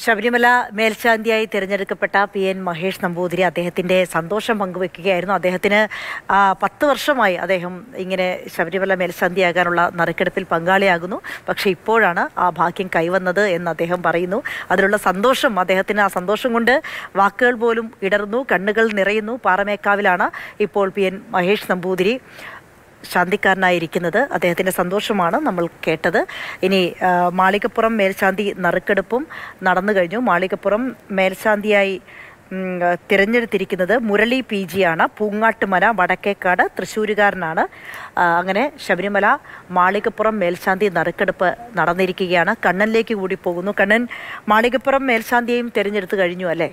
ശബരിമല മേൽശാന്തിയായി തിരഞ്ഞെടുക്കപ്പെട്ട P N Mahesh Namboothiri അദ്ദേഹത്തിന്റെ സന്തോഷം പങ്കുവെക്കുകയായിരുന്നു അദ്ദേഹത്തിന് ആ, പത്ത് വർഷമായി അദ്ദേഹം ഇങ്ങനെ ശബരിമല മേൽശാന്തിയാകാനുള്ള നറുക്കെടുപ്പിൽ പങ്കാളിയാകുന്നു പക്ഷേ ഇപ്പോഴാണ് ആ ഭാഗ്യം കൈവന്നത് എന്ന് അദ്ദേഹം പറയുന്നു അതിലുള്ള സന്തോഷം അദ്ദേഹത്തിന് ആ സന്തോഷം കൊണ്ട് വാക്കുകൾ പോലും ഇടർന്നു കണ്ണുകൾ നിറയുന്നു പാറമേക്കാവിലാണ് ഇപ്പോൾ പി എൻ മഹേഷ് നമ്പൂതിരി ശാന്തിക്കാരനായിരിക്കുന്നത് അദ്ദേഹത്തിൻ്റെ സന്തോഷമാണ് നമ്മൾ കേട്ടത് ഇനി ആ, മാളികപ്പുറം മേൽശാന്തി നറുക്കെടുപ്പും നടന്നു കഴിഞ്ഞു മാളികപ്പുറം മേൽശാന്തിയായി ഉം, തിരഞ്ഞെടുത്തിരിക്കുന്നത് മുരളി പി ജിയാണ് പൂങ്ങാട്ടുമല വടക്കേക്കാട് തൃശ്ശൂരുകാരനാണ് ആ, അങ്ങനെ ശബരിമല മാളികപ്പുറം മേൽശാന്തി നറുക്കെടുപ്പ് നടന്നിരിക്കുകയാണ് കണ്ണനിലേക്ക് കൂടി പോകുന്നു കണ്ണൻ മാളികപ്പുറം മേൽശാന്തിയെയും തിരഞ്ഞെടുത്ത് കഴിഞ്ഞു അല്ലേ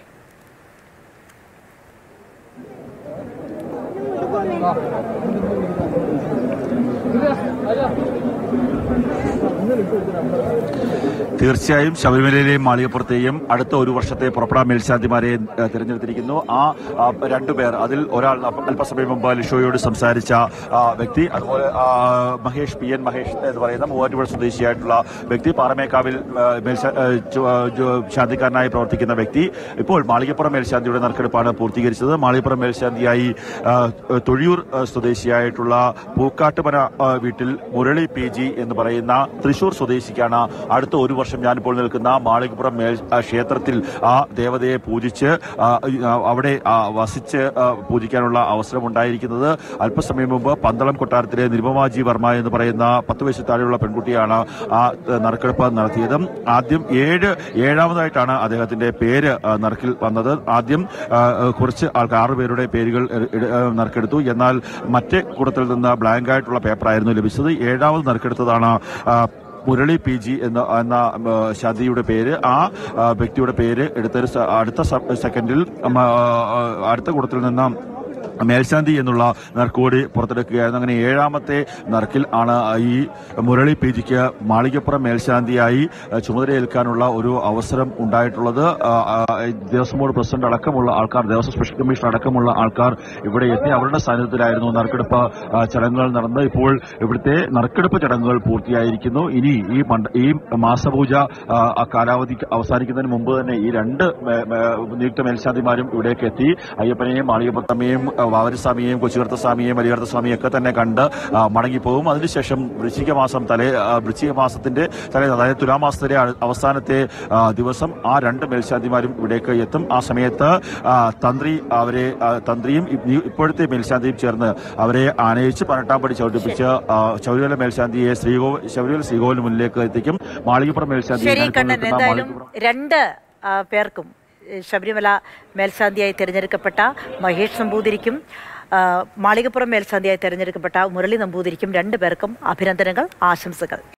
തീർച്ചയായും ശബരിമലയിലെയും മാളികപ്പുറത്തെയും അടുത്ത ഒരു വർഷത്തെ പുറപ്പെടാൻ മേൽശാന്തിമാരെ ഏഹ്, തിരഞ്ഞെടുത്തിരിക്കുന്നു ആ ആ, രണ്ടുപേർ അതിൽ ഒരാൾ അല്പ- അല്പസമയം മുമ്പ് ലിഷോയോട് സംസാരിച്ച ആ, വ്യക്തി അതുപോലെ ആ, മഹേഷ് പി എൻ മഹേഷ് എന്ന് പറയുന്ന മൂവാറ്റുപുഴ സ്വദേശിയായിട്ടുള്ള വ്യക്തി പാറമേക്കാവിൽ ഏഹ്, മേൽശാ- ഏഹ്, ചു- ഏഹ്, ജു- ശാന്തിക്കാരനായി പ്രവർത്തിക്കുന്ന വ്യക്തി ഇപ്പോൾ മാളികപ്പുറം മേൽശാന്തിയുടെ നറുക്കെടുപ്പാണ് പൂർത്തീകരിച്ചത് മാളികപ്പുറം മേൽശാന്തിയായി ആ, തൊഴിയൂർ ആ, സ്വദേശിയായിട്ടുള്ള പൂക്കാട്ടുമന ആ, വീട്ടിൽ മുരളി പി ജി എന്ന് പറയുന്ന തൃശൂർ സ്വദേശിക്കാണ് അടുത്ത ഒരു വർഷം ഞാനിപ്പോൾ നിൽക്കുന്ന മാളികപ്പുറം മേൽ ആ, ക്ഷേത്രത്തിൽ ആ ദേവതയെ പൂജിച്ച് ആ, ആ, അവിടെ ആ, വസിച്ച് ആ, പൂജിക്കാനുള്ള അവസരം ഉണ്ടായിരിക്കുന്നത് അല്പസമയം മുമ്പ് പന്തളം കൊട്ടാരത്തിലെ നിരുപമാജി വർമ്മ എന്ന് പറയുന്ന പത്ത് വയസ്സ് താഴെയുള്ള പെൺകുട്ടിയാണ് ആ ഏഹ്, നറുക്കെടുപ്പ് നടത്തിയത് ആദ്യം ഏഴ് ഏഴാമതായിട്ടാണ് അദ്ദേഹത്തിന്റെ പേര് ആ, നറുക്കിൽ വന്നത് ആദ്യം ആ, കുറച്ച് ആൾക്ക് ആറ് പേരുടെ പേരുകൾ എ- എ- ഏഹ്, നറുക്കെടുത്തു എന്നാൽ മറ്റേ കൂട്ടത്തിൽ നിന്ന് ബ്ലാങ്ക് ആയിട്ടുള്ള പേപ്പറായിരുന്നു ലഭിച്ചത് ഏഴാമത് നറുക്കെടുത്തതാണ് ആ, മുരളി പി ജി എന്ന എന്ന ഉം, ശാന്തിയുടെ പേര് ആ ആ, വ്യക്തിയുടെ പേര് എടുത്തൊരു സ- അടുത്ത സ- സെക്കൻഡിൽ ഉം, ആ, ആ, അടുത്ത കൂട്ടത്തിൽ നിന്ന് മേൽശാന്തി എന്നുള്ള നറുക്കുകൂടി പുറത്തെടുക്കുകയായിരുന്നു അങ്ങനെ ഏഴാമത്തെ നറുക്കിൽ ആണ് ഈ മുരളി പി ജിക്ക് മാളികപ്പുറം മേൽശാന്തിയായി അഹ്, ചുമതലയേൽക്കാനുള്ള ഒരു അവസരം ഉണ്ടായിട്ടുള്ളത് ആ, ആ, ദേവസ്വം ബോർഡ് പ്രസിഡന്റ് അടക്കമുള്ള ആൾക്കാർ ദേവസ്വം സ്പെഷ്യൽ കമ്മീഷൻ അടക്കമുള്ള ആൾക്കാർ ഇവിടെ എത്തി അവരുടെ സാന്നിധ്യത്തിലായിരുന്നു നറുക്കെടുപ്പ് ആ, ചടങ്ങുകൾ നടന്നത് ഇപ്പോൾ ഇവിടുത്തെ നറുക്കെടുപ്പ് ചടങ്ങുകൾ പൂർത്തിയായിരിക്കുന്നു ഇനി ഈ മണ്ഡ- ഈ മാസപൂജ ആ, ആ കാലാവധി അവസാനിക്കുന്നതിന് മുമ്പ് തന്നെ ഈ രണ്ട് മേ- മേ- നിയുക്ത മേൽശാന്തിമാരും ഇവിടേക്ക് എത്തി അയ്യപ്പനെയും മാളികപ്പത്തമ്മയും ആ, വാവരസ്വാമിയെയും കൊച്ചുകർത്തസ്വാമിയെയും വലിയകർത്തസ്വാമിയും ഒക്കെ തന്നെ കണ്ട് ആ, മടങ്ങിപ്പോകും അതിനുശേഷം വൃശ്ചിക മാസം തലേ ആ, വൃശ്ചിക മാസത്തിന്റെ തലേ അതായത് തുലാമാസത്തിലെ അ- അവസാനത്തെ ആ, ദിവസം ആ രണ്ട് മേൽശാന്തിമാരും ഇവിടേക്ക് എത്തും ആ സമയത്ത് ആ, തന്ത്രി അവരെ ആ, തന്ത്രിയും ഇ- ഈ ഇപ്പോഴത്തെ മേൽശാന്തിയും ചേർന്ന് അവരെ ആനയിച്ച് പതിനെട്ടാം പടി ചവിട്ടിപ്പിച്ച് ആ, ശബരിമല മേൽശാന്തിയെ ശ്രീകോ ശബരിമല ശ്രീകോവിലിന് മുന്നിലേക്ക് എത്തിക്കും മാളികപ്പുറം മേൽശാന്തി ശരി ഞാനിപ്പോൾ കണ്ണൻ നിൽക്കുന്ന എന്തായാലും മാളികപ്പുറം രണ്ട് ആ, പേർക്കും ഏ, ശബരിമല മേൽശാന്തിയായി തിരഞ്ഞെടുക്കപ്പെട്ട മഹേഷ് നമ്പൂതിരിക്കും ആ, മാളികപ്പുറം മേൽശാന്തിയായി തിരഞ്ഞെടുക്കപ്പെട്ട മുരളി നമ്പൂതിരിക്കും രണ്ടു പേർക്കും അഭിനന്ദനങ്ങൾ ആശംസകൾ